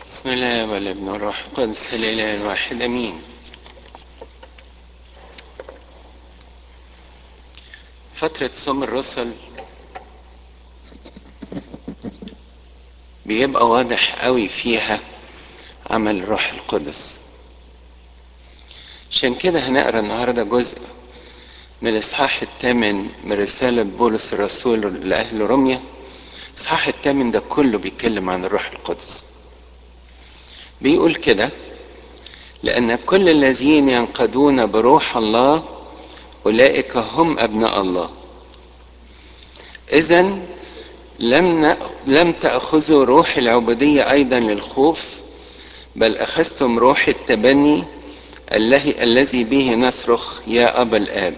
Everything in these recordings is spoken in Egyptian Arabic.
بسم الله والابن والروح القدس الاله الواحد امين فترة صوم الرسل بيبقى واضح قوي فيها عمل الروح القدس عشان كده هنقرا النهارده جزء من الاصحاح الثامن من رسالة بولس الرسول لأهل روميا الاصحاح الثامن ده كله بيتكلم عن الروح القدس بيقول كده لأن كل الذين ينقضون بروح الله أولئك هم أبناء الله إذا لم لم تأخذوا روح العبودية أيضا للخوف بل أخذتم روح التبني الذي به نصرخ يا أبا الآب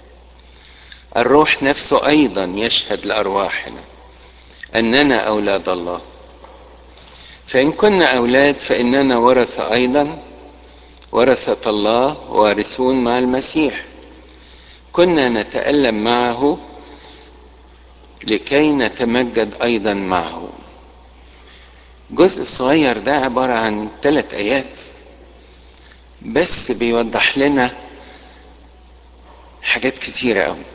الروح نفسه أيضا يشهد لأرواحنا أننا أولاد الله فإن كنا أولاد فإننا ورثة أيضا ورثة الله وارثون مع المسيح كنا نتألم معه لكي نتمجد أيضا معه الجزء الصغير ده عبارة عن ثلاث آيات بس بيوضح لنا حاجات كتيرة أوي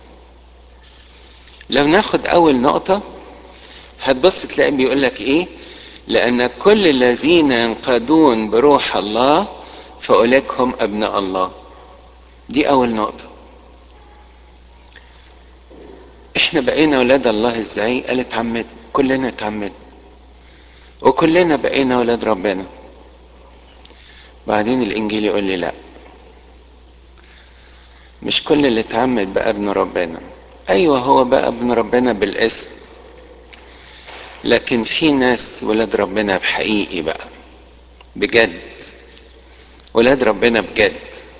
لو ناخد أول نقطة هتبص تلاقي بيقول لك إيه لأن كل الذين ينقادون بروح الله فأولئك هم أبناء الله دي أول نقطة احنا بقينا أولاد الله ازاي قال اتعمد كلنا اتعمد وكلنا بقينا أولاد ربنا بعدين الإنجيل يقول لي لا مش كل اللي اتعمد بقى ابن ربنا أيوة هو بقى ابن ربنا بالاسم لكن في ناس ولاد ربنا بحقيقي بقى بجد ولاد ربنا بجد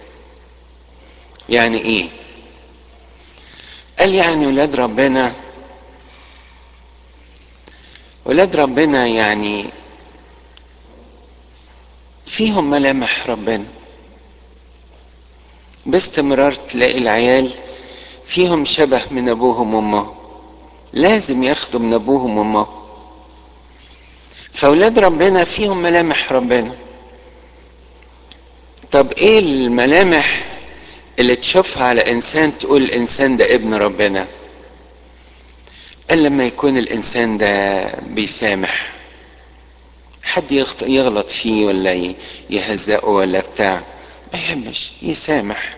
يعني ايه قال يعني ولاد ربنا ولاد ربنا يعني فيهم ملامح ربنا باستمرار تلاقي العيال فيهم شبه من ابوهم وامهم لازم ياخدوا من ابوهم وامهم فاولاد ربنا فيهم ملامح ربنا طب ايه الملامح اللي تشوفها على انسان تقول الانسان ده ابن ربنا قال لما يكون الانسان ده بيسامح حد يغلط فيه ولا يهزقه ولا بتاع ما يهمش يسامح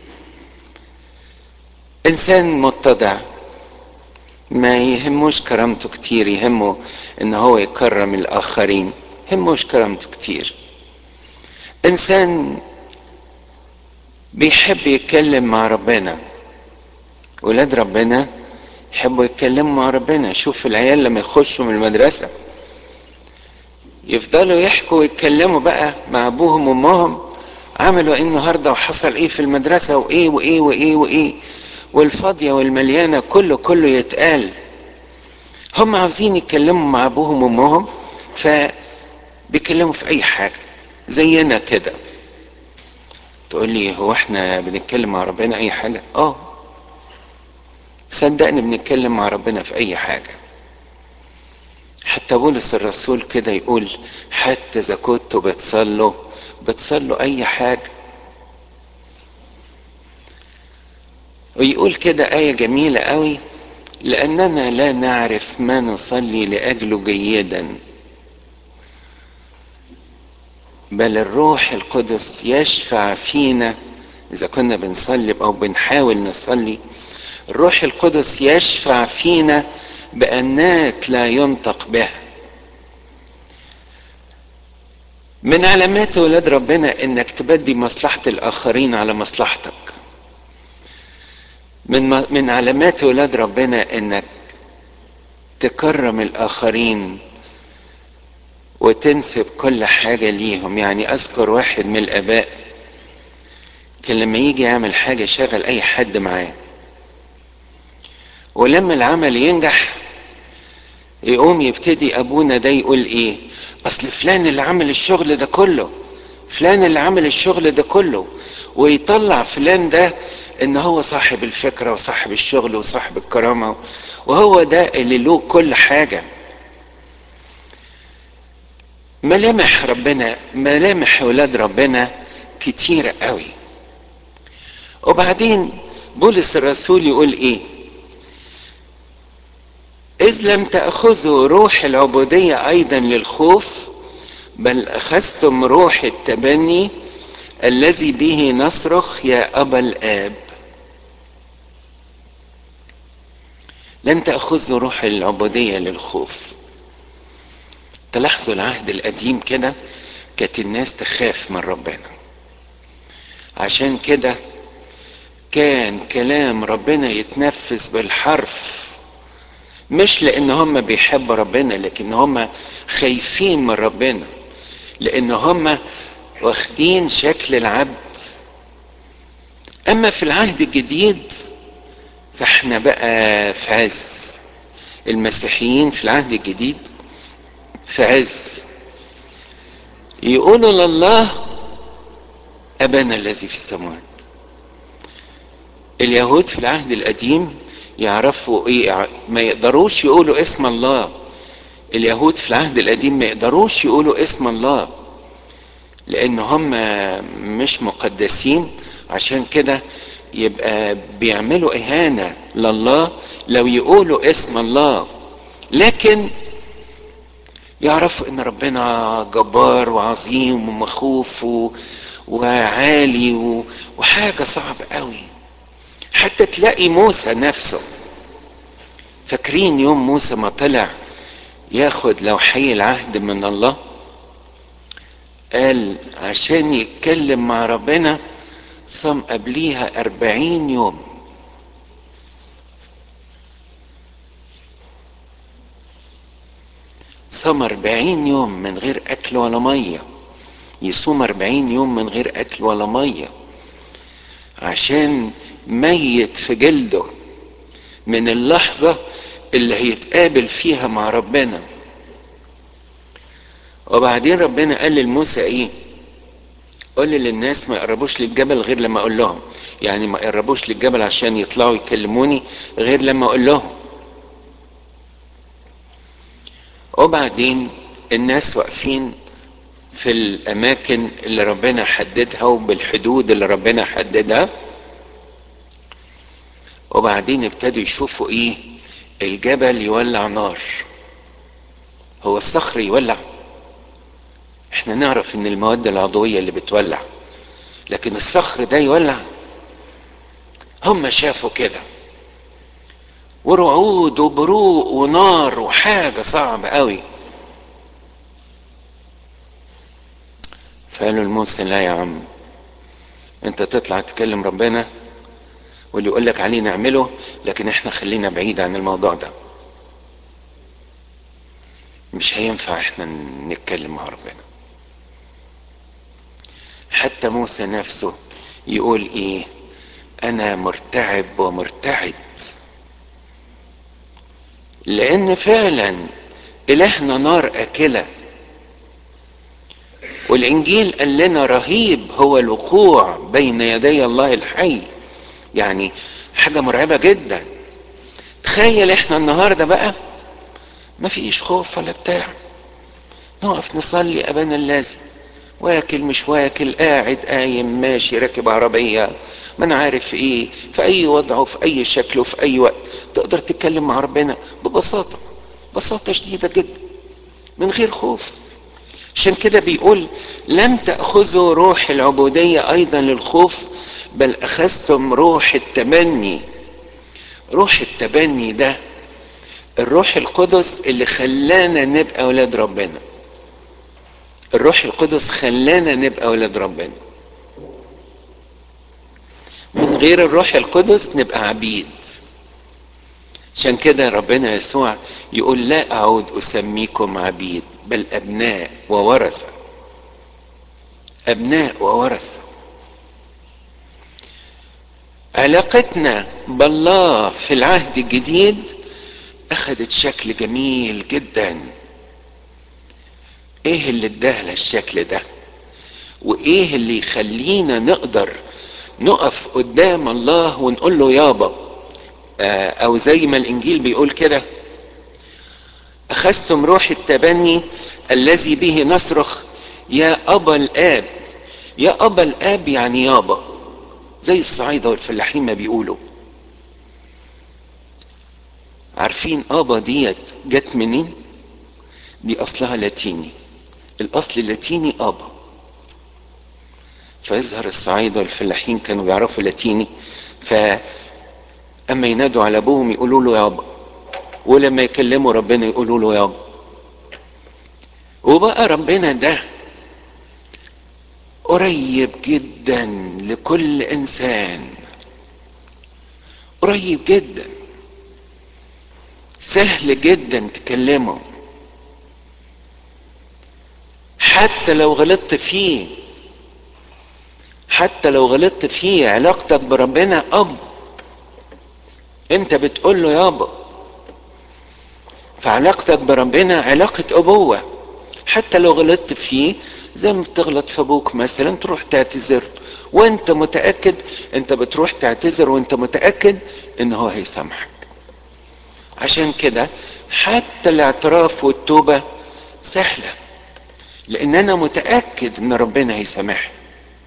انسان متضع ما يهموش كرامته كتير يهمه ان هو يكرم الاخرين يهموش كرامته كتير انسان بيحب يتكلم مع ربنا ولاد ربنا يحبوا يتكلموا مع ربنا شوف العيال لما يخشوا من المدرسة يفضلوا يحكوا ويتكلموا بقى مع ابوهم وامهم عملوا ايه النهارده وحصل ايه في المدرسة وايه وايه وايه وايه والفاضية والمليانة كله كله يتقال هم عاوزين يتكلموا مع ابوهم وامهم فبيتكلموا في اي حاجة زينا كده تقول لي هو احنا بنتكلم مع ربنا اي حاجة اه صدقني بنتكلم مع ربنا في اي حاجة حتى بولس الرسول كده يقول حتى اذا كنتوا بتصلوا بتصلوا اي حاجة ويقول كده آية جميلة قوي لأننا لا نعرف ما نصلي لأجله جيدا بل الروح القدس يشفع فينا إذا كنا بنصلي أو بنحاول نصلي الروح القدس يشفع فينا بأنات لا ينطق بها من علامات ولاد ربنا انك تبدي مصلحة الاخرين على مصلحتك من من علامات ولاد ربنا انك تكرم الاخرين وتنسب كل حاجة ليهم يعني اذكر واحد من الاباء كان لما يجي يعمل حاجة شغل اي حد معاه ولما العمل ينجح يقوم يبتدي ابونا ده يقول ايه اصل فلان اللي عمل الشغل ده كله فلان اللي عمل الشغل ده كله ويطلع فلان ده ان هو صاحب الفكره وصاحب الشغل وصاحب الكرامه وهو ده اللي له كل حاجه ملامح ربنا ملامح ولاد ربنا كتيرة قوي وبعدين بولس الرسول يقول ايه اذ لم تأخذوا روح العبودية ايضا للخوف بل اخذتم روح التبني الذي به نصرخ يا ابا الاب لم تأخذوا روح العبودية للخوف تلاحظوا العهد القديم كده كانت الناس تخاف من ربنا عشان كده كان كلام ربنا يتنفذ بالحرف مش لان هم بيحبوا ربنا لكن هم خايفين من ربنا لان هم واخدين شكل العبد اما في العهد الجديد فاحنا بقى في عز المسيحيين في العهد الجديد في عز يقولوا لله ابانا الذي في السماوات اليهود في العهد القديم يعرفوا ايه ما يقدروش يقولوا اسم الله اليهود في العهد القديم ما يقدروش يقولوا اسم الله لان هم مش مقدسين عشان كده يبقى بيعملوا اهانه لله لو يقولوا اسم الله لكن يعرفوا ان ربنا جبار وعظيم ومخوف و... وعالي و... وحاجه صعبه قوي حتى تلاقي موسى نفسه فاكرين يوم موسى ما طلع ياخد لوحي العهد من الله قال عشان يتكلم مع ربنا صام قبليها أربعين يوم صام أربعين يوم من غير أكل ولا مية يصوم أربعين يوم من غير أكل ولا مية عشان ميت في جلده من اللحظة اللي هيتقابل فيها مع ربنا وبعدين ربنا قال لموسى ايه قول للناس ما يقربوش للجبل غير لما اقول لهم يعني ما يقربوش للجبل عشان يطلعوا يكلموني غير لما اقول لهم وبعدين الناس واقفين في الاماكن اللي ربنا حددها وبالحدود اللي ربنا حددها وبعدين ابتدوا يشوفوا ايه الجبل يولع نار هو الصخر يولع احنا نعرف ان المواد العضويه اللي بتولع لكن الصخر ده يولع هم شافوا كده ورعود وبروق ونار وحاجه صعبه قوي فقالوا لموسى لا يا عم انت تطلع تكلم ربنا واللي يقول لك عليه نعمله لكن احنا خلينا بعيد عن الموضوع ده مش هينفع احنا نتكلم مع ربنا حتى موسى نفسه يقول ايه انا مرتعب ومرتعد لان فعلا الهنا نار اكله والانجيل قال لنا رهيب هو الوقوع بين يدي الله الحي يعني حاجه مرعبه جدا تخيل احنا النهارده بقى ما فيش خوف ولا بتاع نقف نصلي ابانا الذي واكل مش واكل قاعد قايم ماشي راكب عربيه ما انا عارف ايه في اي وضع وفي اي شكل وفي اي وقت تقدر تتكلم مع ربنا ببساطه بساطه شديده جدا من غير خوف عشان كده بيقول لم تاخذوا روح العبوديه ايضا للخوف بل اخذتم روح التبني روح التبني ده الروح القدس اللي خلانا نبقى اولاد ربنا الروح القدس خلانا نبقى اولاد ربنا من غير الروح القدس نبقى عبيد عشان كده ربنا يسوع يقول لا اعود اسميكم عبيد بل ابناء وورثه ابناء وورثه علاقتنا بالله في العهد الجديد اخذت شكل جميل جدا ايه اللي اداها الشكل ده وايه اللي يخلينا نقدر نقف قدام الله ونقول له يابا او زي ما الانجيل بيقول كده اخذتم روح التبني الذي به نصرخ يا ابا الاب يا ابا الاب يعني يابا زي الصعايده والفلاحين ما بيقولوا عارفين ابا ديت جت منين دي اصلها لاتيني الاصل اللاتيني ابا فيظهر الصعايده والفلاحين كانوا بيعرفوا لاتيني ف اما ينادوا على ابوهم يقولوا له يابا ولما يكلموا ربنا يقولوا له يابا وبقى ربنا ده قريب جدا لكل انسان قريب جدا سهل جدا تكلمه حتى لو غلطت فيه حتى لو غلطت فيه علاقتك بربنا اب انت بتقول له يابا فعلاقتك بربنا علاقة ابوة حتى لو غلطت فيه زي ما بتغلط في ابوك مثلا تروح تعتذر وانت متأكد انت بتروح تعتذر وانت متأكد ان هو هيسامحك عشان كده حتى الاعتراف والتوبة سهلة لان انا متأكد ان ربنا هيسامحني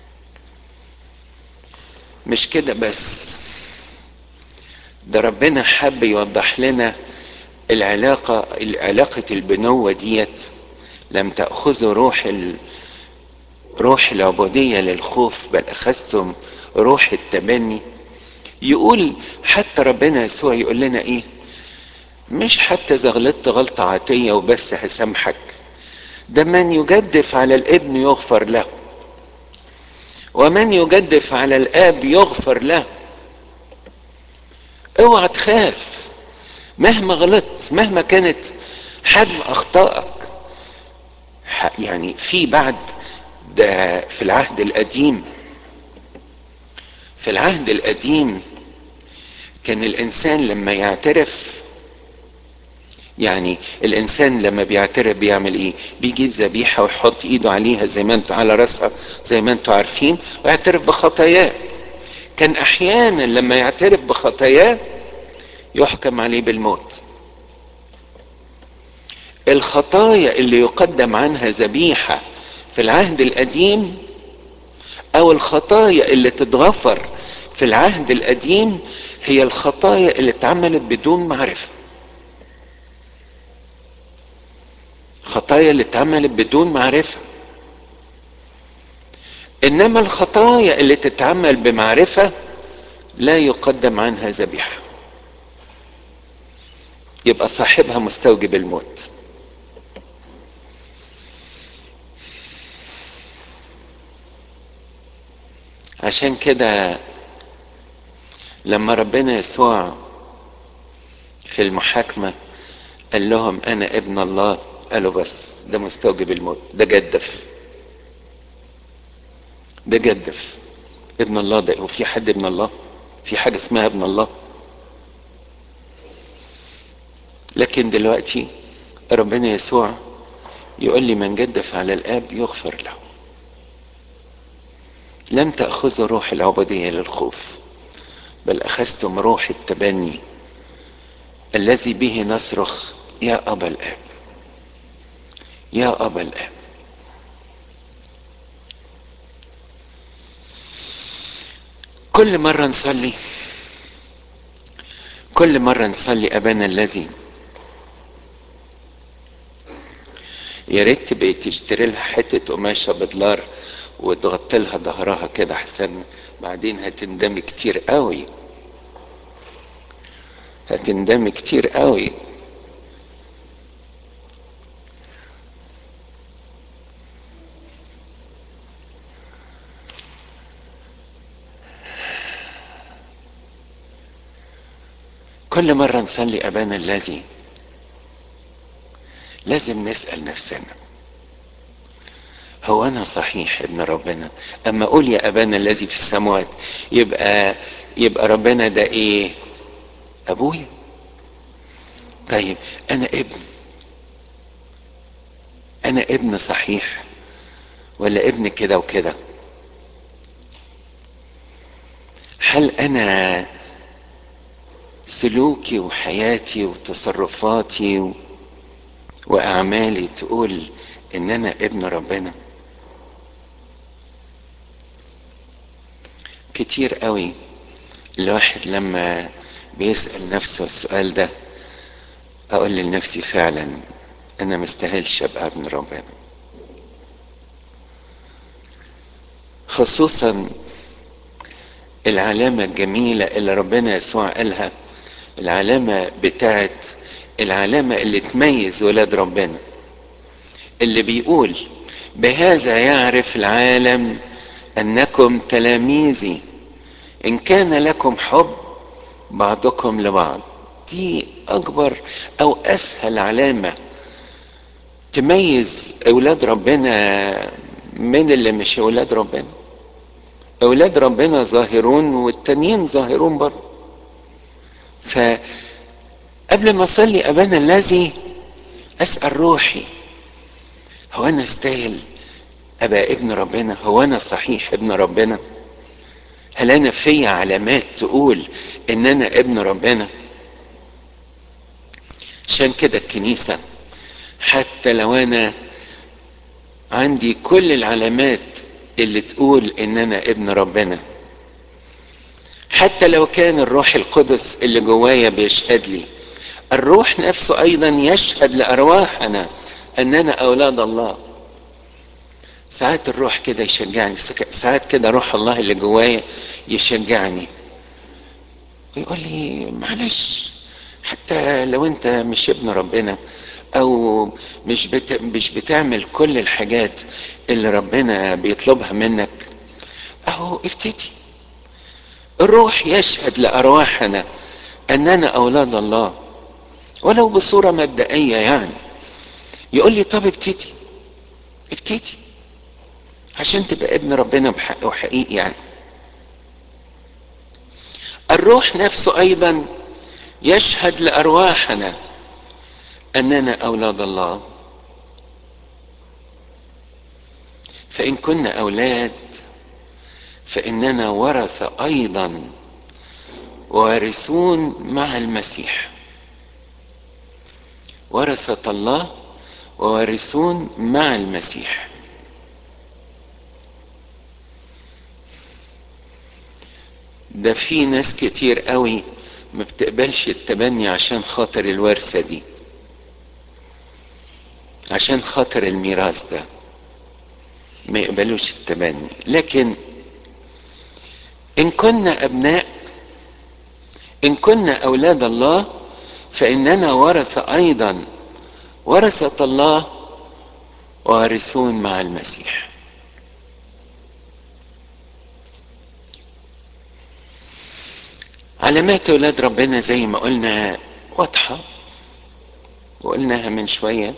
مش كده بس ده ربنا حب يوضح لنا العلاقة علاقة البنوة ديت لم تأخذوا روح ال... روح العبودية للخوف بل أخذتم روح التبني يقول حتى ربنا يسوع يقول لنا إيه مش حتى إذا غلطت غلطة عاتية وبس هسامحك ده من يجدف على الابن يغفر له ومن يجدف على الآب يغفر له اوعى تخاف مهما غلطت مهما كانت حجم اخطائك يعني في بعد ده في العهد القديم في العهد القديم كان الانسان لما يعترف يعني الانسان لما بيعترف بيعمل ايه بيجيب ذبيحه ويحط ايده عليها زي ما انتوا على راسها زي ما انتوا عارفين ويعترف بخطاياه كان احيانا لما يعترف بخطاياه يحكم عليه بالموت الخطايا اللي يقدم عنها ذبيحه في العهد القديم او الخطايا اللي تتغفر في العهد القديم هي الخطايا اللي اتعملت بدون معرفه خطايا اللي اتعملت بدون معرفه انما الخطايا اللي تتعمل بمعرفه لا يقدم عنها ذبيحه يبقى صاحبها مستوجب الموت عشان كده لما ربنا يسوع في المحاكمة قال لهم أنا ابن الله قالوا بس ده مستوجب الموت ده جدف ده جدف ابن الله ده وفي حد ابن الله في حاجة اسمها ابن الله لكن دلوقتي ربنا يسوع يقول لي من جدف على الآب يغفر له لم تأخذوا روح العبودية للخوف بل أخذتم روح التبني الذي به نصرخ يا أبا الآب يا أبا الآب كل مرة نصلي كل مرة نصلي أبانا الذي يا ريت تبقي تشتري لها حتة قماشة بدولار وتغطي لها ظهرها كده احسن بعدين هتندمي كتير قوي هتندمي كتير قوي كل مرة نصلي أبانا الذي لازم نسأل نفسنا هو أنا صحيح ابن ربنا أما أقول يا أبانا الذي في السماوات يبقى يبقى ربنا ده إيه أبويا طيب أنا ابن أنا ابن صحيح ولا ابن كده وكده هل أنا سلوكي وحياتي وتصرفاتي واعمالي تقول ان انا ابن ربنا كتير قوي الواحد لما بيسأل نفسه السؤال ده اقول لنفسي فعلا انا مستاهلش ابقى ابن ربنا خصوصا العلامة الجميلة اللي ربنا يسوع قالها العلامة بتاعت العلامة اللي تميز ولاد ربنا اللي بيقول بهذا يعرف العالم انكم تلاميذي ان كان لكم حب بعضكم لبعض دي اكبر او اسهل علامة تميز اولاد ربنا من اللي مش اولاد ربنا اولاد ربنا ظاهرون والتانيين ظاهرون برضه فقبل ما اصلي ابانا الذي اسال روحي هو انا استاهل ابقى ابن ربنا هو انا صحيح ابن ربنا هل انا في علامات تقول ان انا ابن ربنا عشان كده الكنيسه حتى لو انا عندي كل العلامات اللي تقول ان انا ابن ربنا حتى لو كان الروح القدس اللي جوايا بيشهد لي الروح نفسه ايضا يشهد لارواحنا اننا اولاد الله ساعات الروح كده يشجعني ساعات كده روح الله اللي جوايا يشجعني ويقول لي معلش حتى لو انت مش ابن ربنا او مش بت... مش بتعمل كل الحاجات اللي ربنا بيطلبها منك اهو ابتدي الروح يشهد لارواحنا اننا اولاد الله ولو بصوره مبدئيه يعني يقول لي طب ابتدي ابتدي عشان تبقى ابن ربنا بحق وحقيقي يعني الروح نفسه ايضا يشهد لارواحنا اننا اولاد الله فان كنا اولاد فاننا ورثه ايضا وارثون مع المسيح ورثه الله ووارثون مع المسيح ده في ناس كتير قوي ما بتقبلش التبني عشان خاطر الورثة دي عشان خاطر الميراث ده ما يقبلوش التبني لكن ان كنا ابناء ان كنا اولاد الله فاننا ورثة ايضا ورثة الله وارثون مع المسيح علامات اولاد ربنا زي ما قلنا واضحه وقلناها من شويه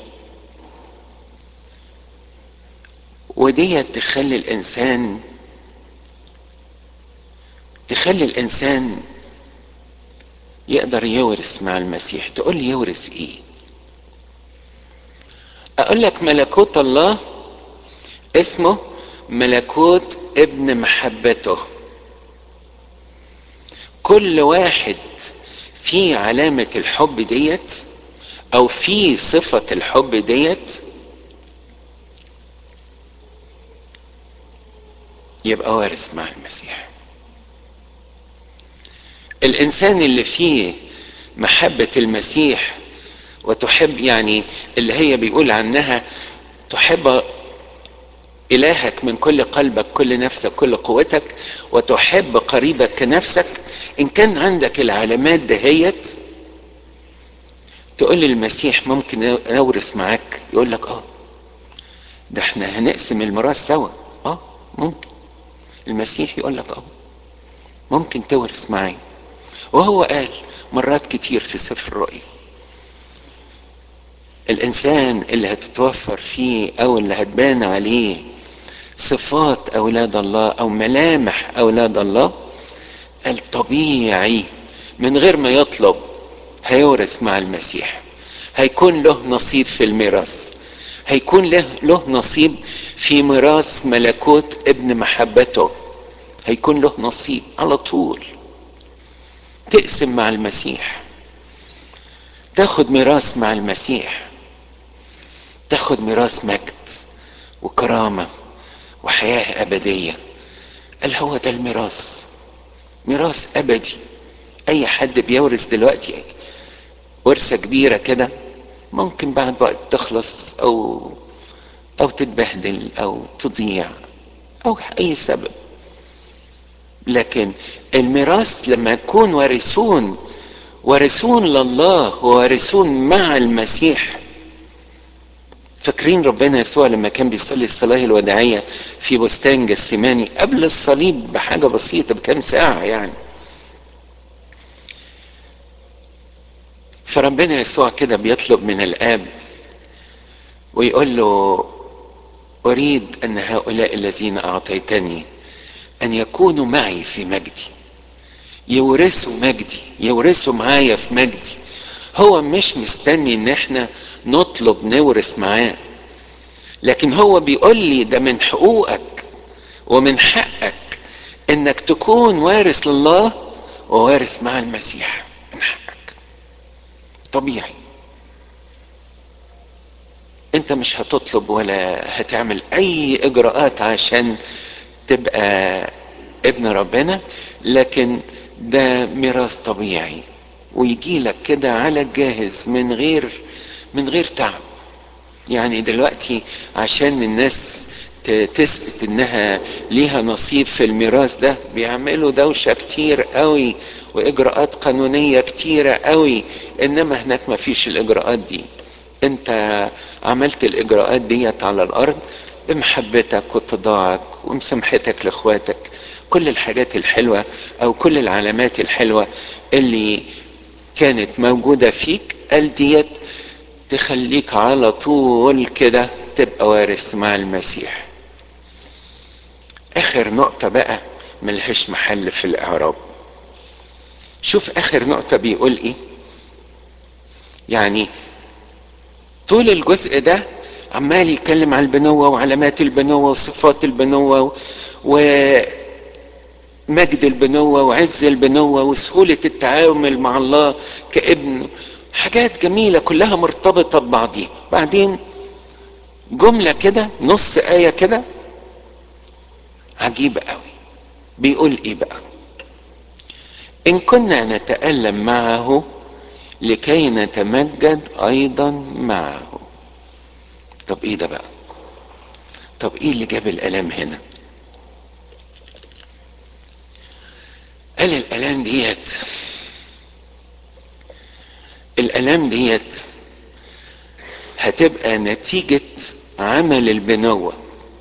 وديت تخلي الانسان تخلي الانسان يقدر يورث مع المسيح تقول لي يورث ايه اقول لك ملكوت الله اسمه ملكوت ابن محبته كل واحد في علامة الحب ديت او في صفة الحب ديت يبقى وارث مع المسيح الانسان اللي فيه محبة المسيح وتحب يعني اللي هي بيقول عنها تحب إلهك من كل قلبك كل نفسك كل قوتك وتحب قريبك كنفسك إن كان عندك العلامات دهيت تقول للمسيح ممكن نورث معاك يقول لك اه ده احنا هنقسم الميراث سوا اه ممكن المسيح يقول لك اه ممكن تورث معايا وهو قال مرات كتير في سفر الرؤيا الانسان اللي هتتوفر فيه او اللي هتبان عليه صفات اولاد الله او ملامح اولاد الله قال طبيعي من غير ما يطلب هيورث مع المسيح هيكون له نصيب في الميراث هيكون له له نصيب في ميراث ملكوت ابن محبته هيكون له نصيب على طول تقسم مع المسيح تاخد ميراث مع المسيح تاخد ميراث مجد وكرامة وحياة أبدية قال هو ده الميراث ميراث أبدي أي حد بيورث دلوقتي ورثة كبيرة كده ممكن بعد وقت تخلص أو أو تتبهدل أو تضيع أو أي سبب لكن الميراث لما يكون وارثون وارثون لله ووارثون مع المسيح فاكرين ربنا يسوع لما كان بيصلي الصلاة الوداعية في بستان جسماني قبل الصليب بحاجة بسيطة بكام ساعة يعني فربنا يسوع كده بيطلب من الآب ويقول له أريد أن هؤلاء الذين أعطيتني أن يكونوا معي في مجدي يورثوا مجدي يورثوا معايا في مجدي هو مش مستني ان احنا نطلب نورث معاه لكن هو بيقول لي ده من حقوقك ومن حقك انك تكون وارث لله ووارث مع المسيح من حقك طبيعي انت مش هتطلب ولا هتعمل اي اجراءات عشان تبقى ابن ربنا لكن ده ميراث طبيعي ويجي لك كده على الجاهز من غير من غير تعب يعني دلوقتي عشان الناس تثبت انها ليها نصيب في الميراث ده بيعملوا دوشة كتير قوي واجراءات قانونية كتيرة قوي انما هناك ما فيش الاجراءات دي انت عملت الاجراءات ديت على الارض بمحبتك واتضاعك ومسامحتك لاخواتك كل الحاجات الحلوة او كل العلامات الحلوة اللي كانت موجودة فيك قال ديت تخليك على طول كده تبقى وارث مع المسيح اخر نقطة بقى ملهاش محل في الاعراب شوف اخر نقطة بيقول ايه يعني طول الجزء ده عمال يتكلم عن البنوة وعلامات البنوة وصفات البنوة ومجد البنوة وعز البنوة وسهولة التعامل مع الله كابن حاجات جميلة كلها مرتبطة ببعضيها بعدين جملة كده نص آية كده عجيبة قوي بيقول ايه بقى ان كنا نتألم معه لكي نتمجد ايضا معه طب ايه ده بقى طب ايه اللي جاب الالام هنا قال الالام ديت الالام ديت هتبقى نتيجة عمل البنوة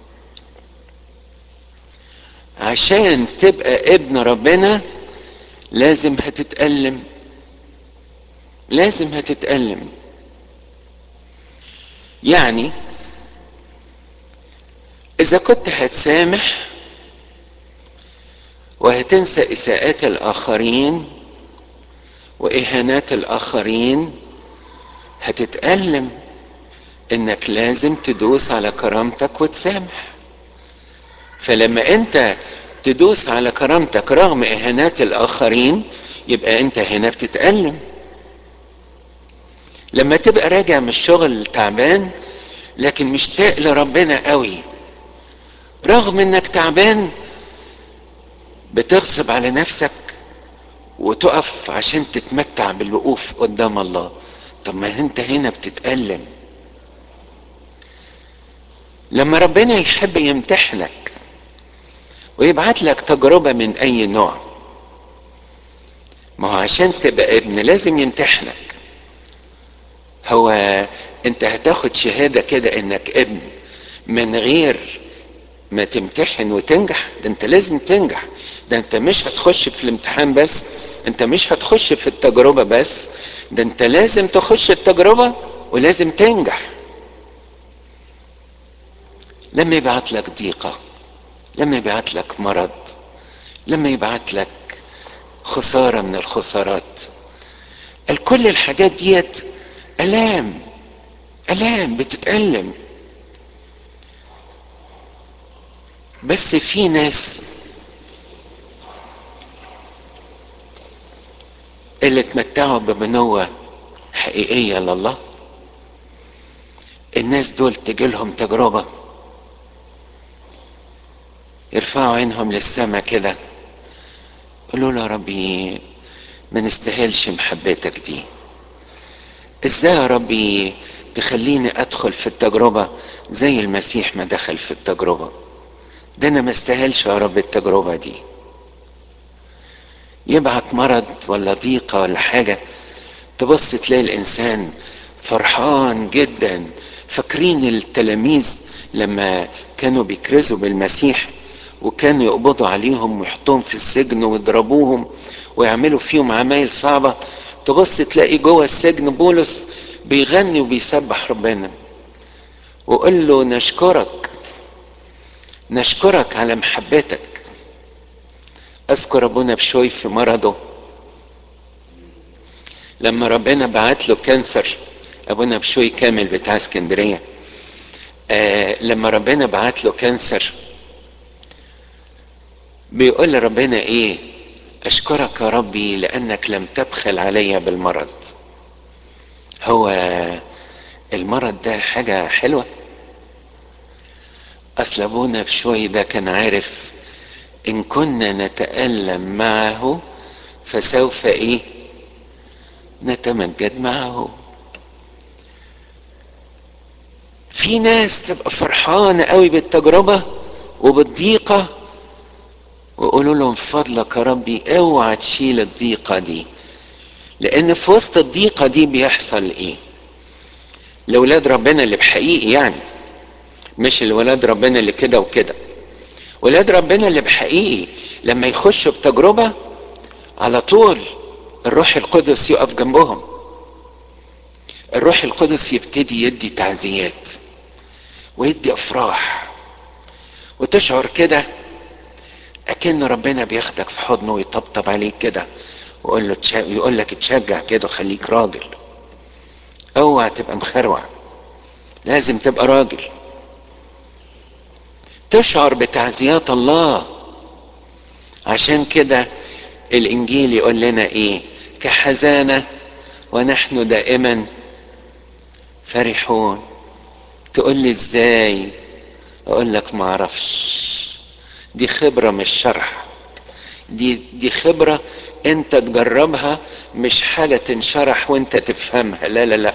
عشان تبقى ابن ربنا لازم هتتألم لازم هتتألم يعني إذا كنت هتسامح وهتنسى إساءات الآخرين وإهانات الآخرين هتتألم إنك لازم تدوس على كرامتك وتسامح فلما أنت تدوس على كرامتك رغم إهانات الآخرين يبقى أنت هنا بتتألم لما تبقى راجع من الشغل تعبان لكن مشتاق لربنا قوي رغم انك تعبان بتغصب على نفسك وتقف عشان تتمتع بالوقوف قدام الله طب ما انت هنا بتتألم لما ربنا يحب يمتحنك ويبعت لك تجربة من أي نوع ما هو عشان تبقى ابن لازم يمتحنك هو انت هتاخد شهادة كده انك ابن من غير ما تمتحن وتنجح ده انت لازم تنجح ده انت مش هتخش في الامتحان بس انت مش هتخش في التجربة بس ده انت لازم تخش التجربة ولازم تنجح لما يبعت لك ضيقة لما يبعت لك مرض لما يبعت لك خسارة من الخسارات كل الحاجات ديت ألام ألام بتتألم بس في ناس اللي اتمتعوا ببنوة حقيقية لله الناس دول تجيلهم تجربة يرفعوا عينهم للسماء كده قولوا له يا ربي ما نستاهلش محبتك دي ازاي يا ربي تخليني ادخل في التجربة زي المسيح ما دخل في التجربة ده انا ما استاهلش يا رب التجربة دي يبعت مرض ولا ضيقة ولا حاجة تبص تلاقي الانسان فرحان جدا فاكرين التلاميذ لما كانوا بيكرزوا بالمسيح وكانوا يقبضوا عليهم ويحطوهم في السجن ويضربوهم ويعملوا فيهم عمايل صعبة تبص تلاقي جوه السجن بولس بيغني وبيسبح ربنا وقول له نشكرك نشكرك على محبتك اذكر ابونا بشوي في مرضه لما ربنا بعت له كانسر ابونا بشوي كامل بتاع اسكندريه آه لما ربنا بعت له كانسر بيقول لربنا ايه اشكرك يا ربي لانك لم تبخل علي بالمرض هو المرض ده حاجه حلوه اصل ابونا بشوي ده كان عارف ان كنا نتالم معه فسوف ايه نتمجد معه في ناس تبقى فرحانه قوي بالتجربه وبالضيقه وقولوا لهم فضلك يا ربي اوعى تشيل الضيقه دي لان في وسط الضيقه دي بيحصل ايه لاولاد ربنا اللي بحقيقي يعني مش الولاد ربنا اللي كده وكده ولاد ربنا اللي بحقيقي لما يخشوا بتجربه على طول الروح القدس يقف جنبهم الروح القدس يبتدي يدي تعزيات ويدي افراح وتشعر كده اكن ربنا بياخدك في حضنه ويطبطب عليك كده ويقول له يقول لك اتشجع كده خليك راجل اوعى تبقى مخروع لازم تبقى راجل تشعر بتعزيات الله عشان كده الانجيل يقول لنا ايه كحزانه ونحن دائما فرحون تقول لي ازاي اقول لك ما اعرفش دي خبره مش شرح دي دي خبره انت تجربها مش حاجه تنشرح وانت تفهمها لا لا لا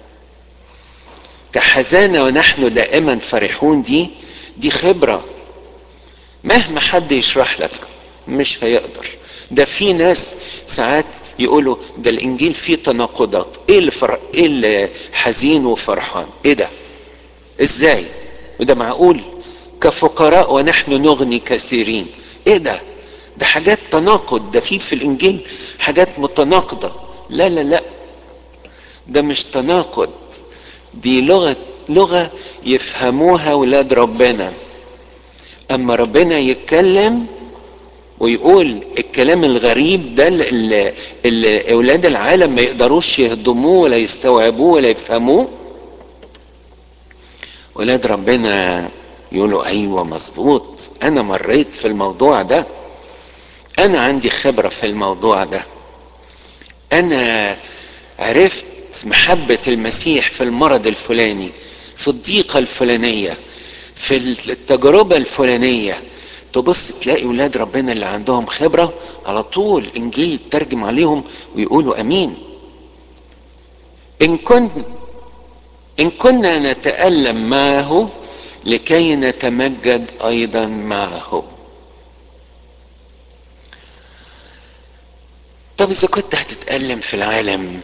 كحزانه ونحن دائما فرحون دي دي خبره مهما حد يشرح لك مش هيقدر ده في ناس ساعات يقولوا ده الانجيل فيه تناقضات ايه اللي فر... ايه اللي حزين وفرحان ايه ده ازاي وده معقول كفقراء ونحن نغني كثيرين ايه ده ده حاجات تناقض ده في في الانجيل حاجات متناقضه لا لا لا ده مش تناقض دي لغه لغه يفهموها ولاد ربنا اما ربنا يتكلم ويقول الكلام الغريب ده اللي, اللي اولاد العالم ما يقدروش يهضموه ولا يستوعبوه ولا يفهموه ولاد ربنا يقولوا ايوه مظبوط انا مريت في الموضوع ده انا عندي خبره في الموضوع ده انا عرفت محبه المسيح في المرض الفلاني في الضيقه الفلانيه في التجربه الفلانيه تبص تلاقي ولاد ربنا اللي عندهم خبره على طول انجيل يترجم عليهم ويقولوا امين ان كن ان كنا نتالم معه لكي نتمجد ايضا معه طب اذا كنت هتتالم في العالم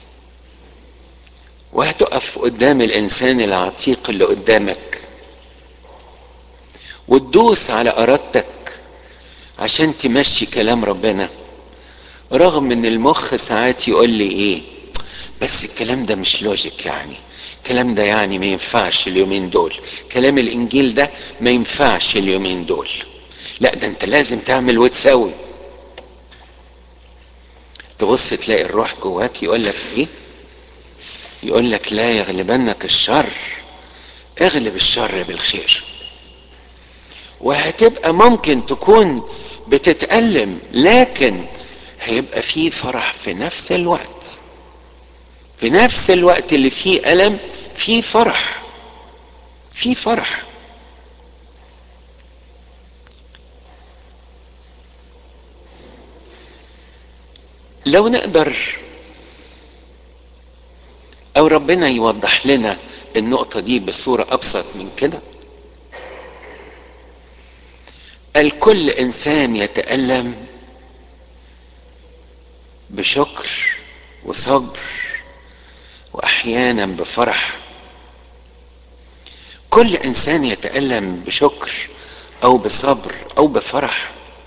وهتقف قدام الانسان العتيق اللي قدامك وتدوس على ارادتك عشان تمشي كلام ربنا رغم ان المخ ساعات يقول لي ايه بس الكلام ده مش لوجيك يعني الكلام ده يعني ما ينفعش اليومين دول كلام الانجيل ده ما ينفعش اليومين دول لا ده انت لازم تعمل وتسوي تبص تلاقي الروح جواك يقول لك ايه يقول لك لا يغلبنك الشر اغلب الشر بالخير وهتبقى ممكن تكون بتتألم لكن هيبقى فيه فرح في نفس الوقت في نفس الوقت اللي فيه ألم فيه فرح في فرح لو نقدر او ربنا يوضح لنا النقطة دي بصورة ابسط من كده الكل انسان يتألم بشكر وصبر واحيانا بفرح كل انسان يتألم بشكر او بصبر او بفرح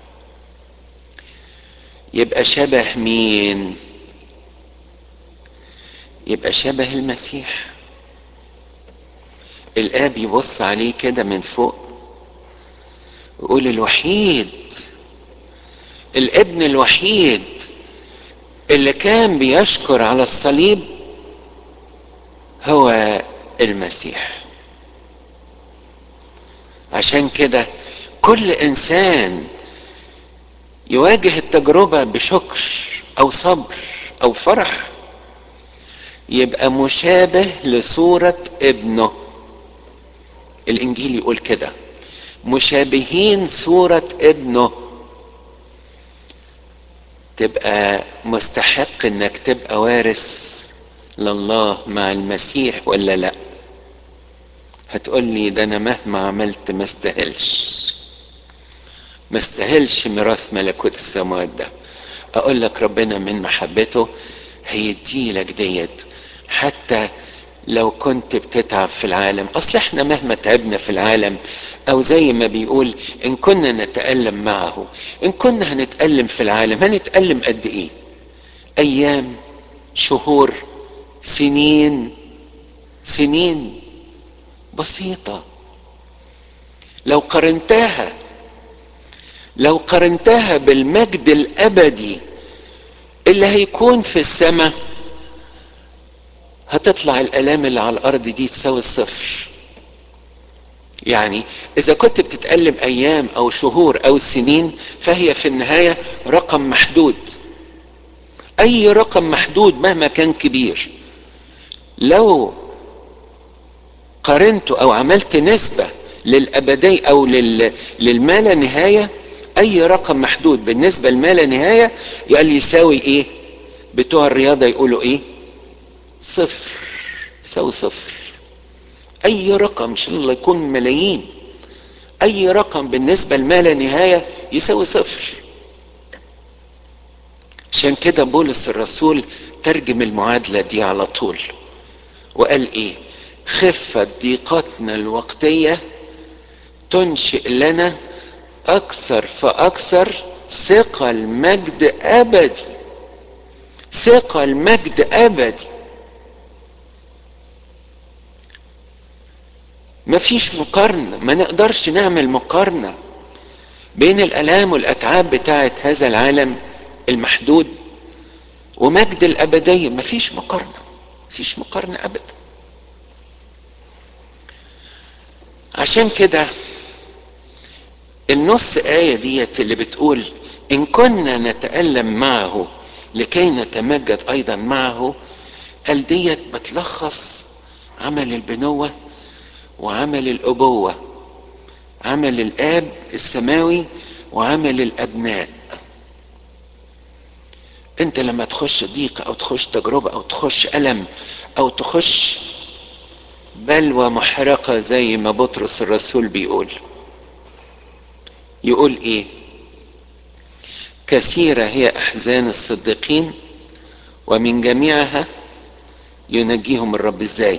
يبقى شبه مين يبقى شبه المسيح الاب يبص عليه كده من فوق ويقول الوحيد الابن الوحيد اللي كان بيشكر على الصليب هو المسيح عشان كده كل انسان يواجه التجربه بشكر او صبر او فرح يبقى مشابه لصوره ابنه الانجيل يقول كده مشابهين صوره ابنه تبقى مستحق انك تبقى وارث لله مع المسيح ولا لا هتقول لي ده انا مهما عملت ما استاهلش ما استاهلش ميراث ملكوت السماوات ده اقول لك ربنا من محبته هيديلك ديت حتى لو كنت بتتعب في العالم اصل احنا مهما تعبنا في العالم او زي ما بيقول ان كنا نتألم معه ان كنا هنتألم في العالم هنتألم قد ايه ايام شهور سنين سنين بسيطة لو قارنتها لو قارنتها بالمجد الابدي اللي هيكون في السماء هتطلع الالام اللي على الارض دي تساوي الصفر يعني اذا كنت بتتألم ايام او شهور او سنين فهي في النهاية رقم محدود اي رقم محدود مهما كان كبير لو قارنته او عملت نسبة للابدي او لل... للما لا نهاية اي رقم محدود بالنسبة لما لا نهاية يقال يساوي ايه بتوع الرياضة يقولوا ايه صفر يساوي صفر اي رقم ان شاء الله يكون ملايين اي رقم بالنسبة لما لا نهاية يساوي صفر عشان كده بولس الرسول ترجم المعادلة دي على طول وقال ايه خفة ضيقتنا الوقتية تنشئ لنا اكثر فاكثر ثقل مجد ابدي ثقل مجد ابدي مفيش مقارنة ما نقدرش نعمل مقارنة بين الالام والاتعاب بتاعت هذا العالم المحدود ومجد الابدية مفيش مقارنة مفيش مقارنة ابدا عشان كده النص آية ديت اللي بتقول إن كنا نتألم معه لكي نتمجد أيضا معه قال ديت بتلخص عمل البنوة وعمل الأبوة عمل الآب السماوي وعمل الأبناء أنت لما تخش ضيق أو تخش تجربة أو تخش ألم أو تخش بلوى محرقة زي ما بطرس الرسول بيقول يقول ايه كثيرة هي احزان الصديقين ومن جميعها ينجيهم الرب ازاي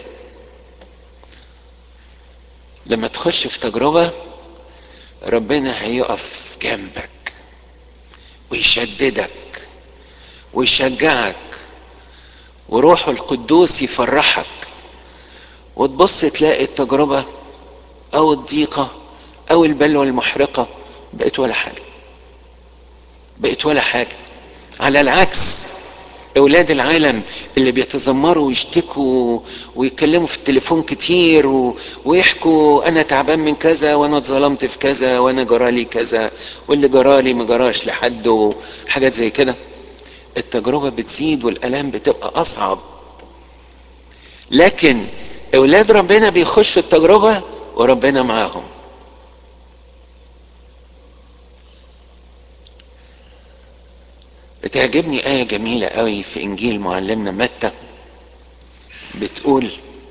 لما تخش في تجربة ربنا هيقف جنبك ويشددك ويشجعك وروحه القدوس يفرحك وتبص تلاقي التجربة او الضيقة او البلوى المحرقة بقت ولا حاجة بقت ولا حاجة على العكس اولاد العالم اللي بيتذمروا ويشتكوا ويتكلموا في التليفون كتير و... ويحكوا انا تعبان من كذا وانا اتظلمت في كذا وانا جرالي كذا واللي جرالي ما جراش لحد وحاجات زي كده التجربة بتزيد والالام بتبقى اصعب لكن اولاد ربنا بيخشوا التجربة وربنا معاهم بتعجبني آية جميلة قوي في إنجيل معلمنا متى بتقول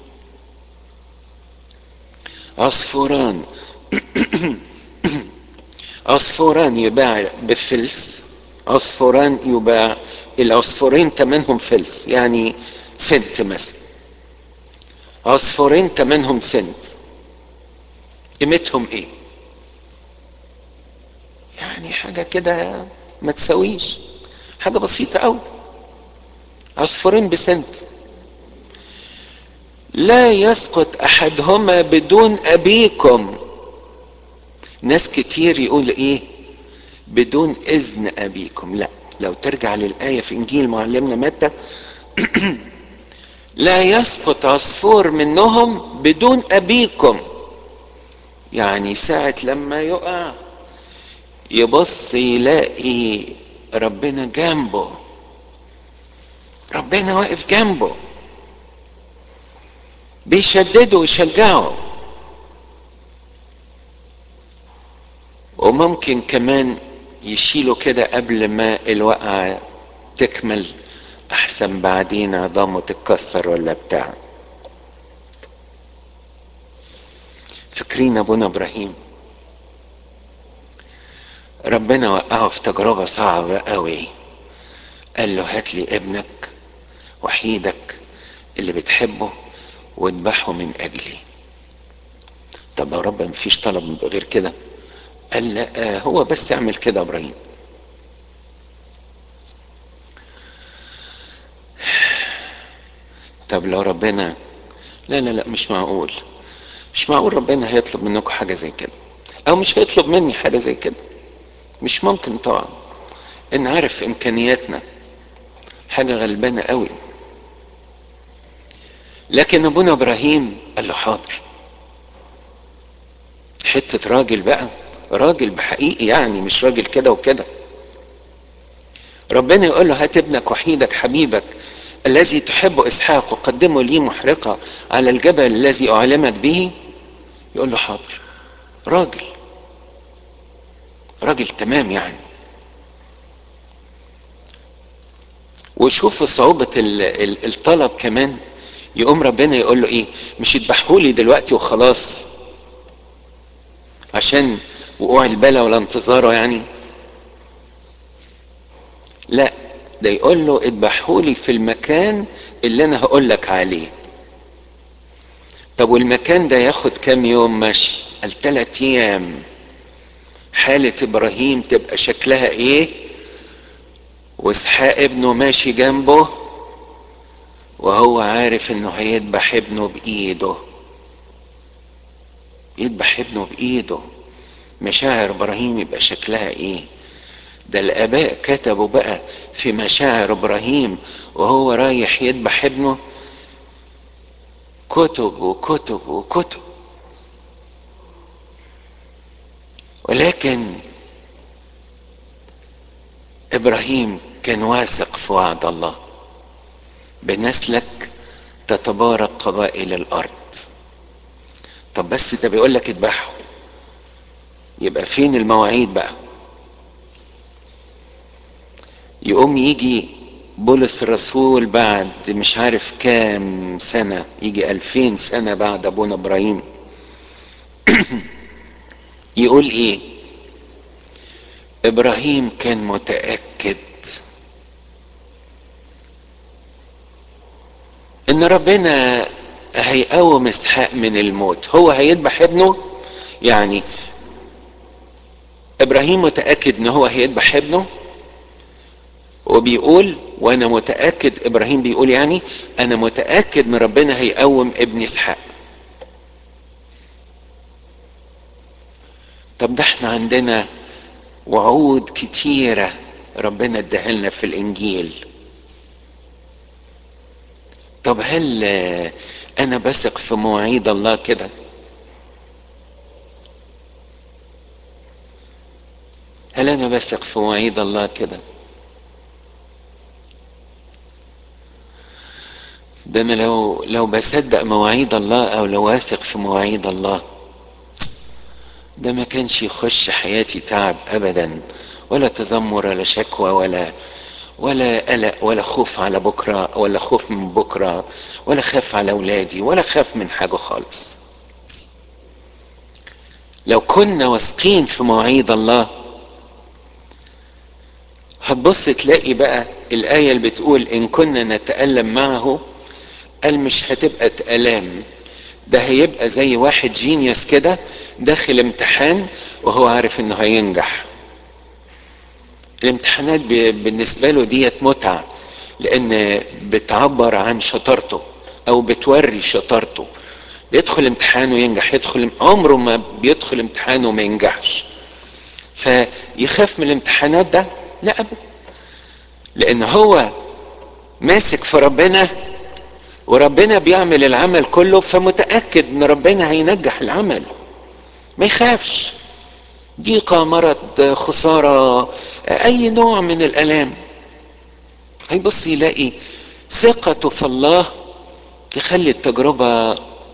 عصفوران عصفوران يباع بفلس عصفوران يباع العصفورين تمنهم فلس يعني سنت مثلا عصفورين تمنهم سنت قيمتهم ايه يعني حاجة كده ما تسويش حاجة بسيطة قوي عصفورين بسنت لا يسقط احدهما بدون ابيكم ناس كتير يقول ايه بدون اذن ابيكم لا لو ترجع للايه في انجيل معلمنا متى لا يسقط عصفور منهم بدون ابيكم يعني ساعة لما يقع يبص يلاقي ربنا جنبه ربنا واقف جنبه بيشدده ويشجعه وممكن كمان يشيله كده قبل ما الوقعة تكمل احسن بعدين عظامه تتكسر ولا بتاع فاكرين ابونا ابراهيم ربنا وقعه في تجربة صعبة قوي قال له هات لي ابنك وحيدك اللي بتحبه واذبحه من اجلي طب يا رب مفيش طلب غير كده قال لا هو بس اعمل كده ابراهيم طب لو ربنا لا لا لا مش معقول مش معقول ربنا هيطلب منكم حاجة زي كده او مش هيطلب مني حاجة زي كده مش ممكن طبعا ان عارف امكانياتنا حاجة غلبانة قوي لكن ابونا ابراهيم قال له حاضر حتة راجل بقى راجل بحقيقي يعني مش راجل كده وكده ربنا يقول له هات ابنك وحيدك حبيبك الذي تحب اسحاق وقدمه لي محرقة على الجبل الذي اعلمك به يقول له حاضر راجل راجل تمام يعني وشوف صعوبة الطلب كمان يقوم ربنا يقول له ايه مش اذبحهولي دلوقتي وخلاص عشان وقوع البلا ولا انتظاره يعني لا ده يقول له اذبحهولي في المكان اللي انا هقول لك عليه طب والمكان ده ياخد كام يوم مشي قال ثلاث ايام حالة ابراهيم تبقى شكلها ايه واسحاق ابنه ماشي جنبه وهو عارف انه هيذبح ابنه بايده يذبح ابنه بايده مشاعر ابراهيم يبقى شكلها ايه ده الاباء كتبوا بقى في مشاعر ابراهيم وهو رايح يذبح ابنه كتب وكتب وكتب ولكن ابراهيم كان واثق في وعد الله بنسلك تتبارك قبائل الارض طب بس ده بيقول لك اذبحه يبقى فين المواعيد بقى يقوم يجي بولس الرسول بعد مش عارف كام سنة يجي ألفين سنة بعد أبونا إبراهيم يقول إيه إبراهيم كان متأكد إن ربنا هيقوم إسحاق من الموت هو هيذبح ابنه يعني إبراهيم متأكد إن هو هيذبح ابنه وبيقول وانا متاكد ابراهيم بيقول يعني انا متاكد ان ربنا هيقوم ابن اسحاق طب ده احنا عندنا وعود كتيره ربنا اداها لنا في الانجيل طب هل انا بثق في مواعيد الله كده هل انا بثق في مواعيد الله كده ده انا لو لو بصدق مواعيد الله او لو واثق في مواعيد الله ده ما كانش يخش حياتي تعب ابدا ولا تذمر ولا شكوى ولا ولا قلق ولا خوف على بكره ولا خوف من بكره ولا خاف على اولادي ولا خاف من حاجه خالص لو كنا واثقين في مواعيد الله هتبص تلاقي بقى الآية اللي بتقول إن كنا نتألم معه قال مش هتبقى آلام ده هيبقى زي واحد جينيوس كده داخل امتحان وهو عارف انه هينجح الامتحانات بالنسبة له ديت متعة لان بتعبر عن شطارته او بتوري شطارته بيدخل امتحان وينجح يدخل عمره ما بيدخل امتحان وما ينجحش فيخاف من الامتحانات ده لا ابدا لان هو ماسك في ربنا وربنا بيعمل العمل كله فمتاكد ان ربنا هينجح العمل ما يخافش ضيقه مرض خساره اي نوع من الالام هيبص يلاقي ثقته في الله تخلي التجربه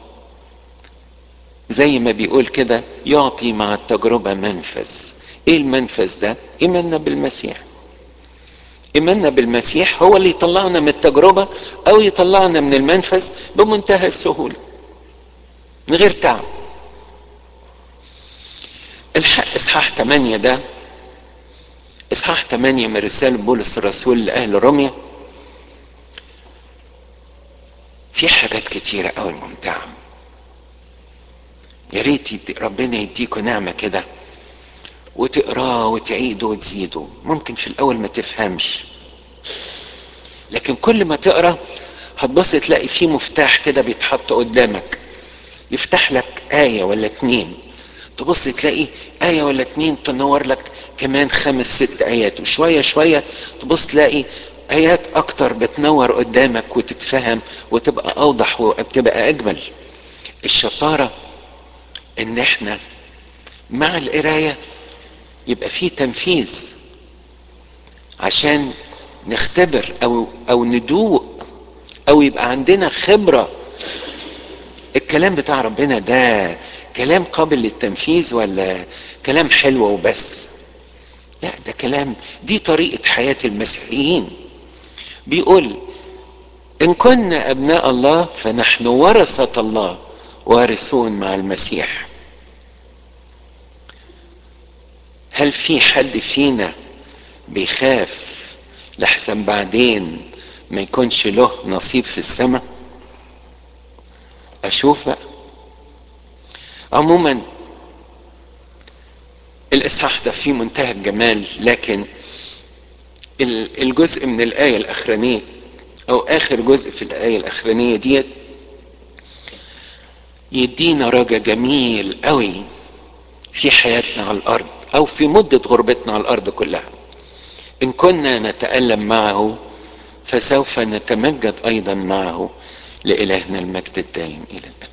زي ما بيقول كده يعطي مع التجربه منفذ ايه المنفذ ده ايماننا بالمسيح ايماننا بالمسيح هو اللي يطلعنا من التجربه او يطلعنا من المنفذ بمنتهى السهوله من غير تعب الحق اصحاح 8 ده اصحاح 8 من رساله بولس الرسول لاهل روميا في حاجات كتيره قوي ممتعه يا ريت ربنا يديكوا نعمه كده وتقراه وتعيده وتزيده ممكن في الاول ما تفهمش لكن كل ما تقرا هتبص تلاقي فيه مفتاح كده بيتحط قدامك يفتح لك آية ولا اتنين تبص تلاقي آية ولا اتنين تنور لك كمان خمس ست آيات وشوية شوية تبص تلاقي آيات أكتر بتنور قدامك وتتفهم وتبقى أوضح وبتبقى أجمل الشطارة إن إحنا مع القراية يبقى فيه تنفيذ عشان نختبر او او ندوق او يبقى عندنا خبره الكلام بتاع ربنا ده كلام قابل للتنفيذ ولا كلام حلو وبس لا ده كلام دي طريقه حياه المسيحيين بيقول ان كنا ابناء الله فنحن ورثه الله وارثون مع المسيح هل في حد فينا بيخاف لحسن بعدين ما يكونش له نصيب في السماء اشوف بقى عموما الاصحاح ده فيه منتهى الجمال لكن الجزء من الايه الاخرانيه او اخر جزء في الايه الاخرانيه ديت يدينا رجا جميل قوي في حياتنا على الارض او في مده غربتنا على الارض كلها ان كنا نتالم معه فسوف نتمجد ايضا معه لالهنا المجد الدائم الى الابد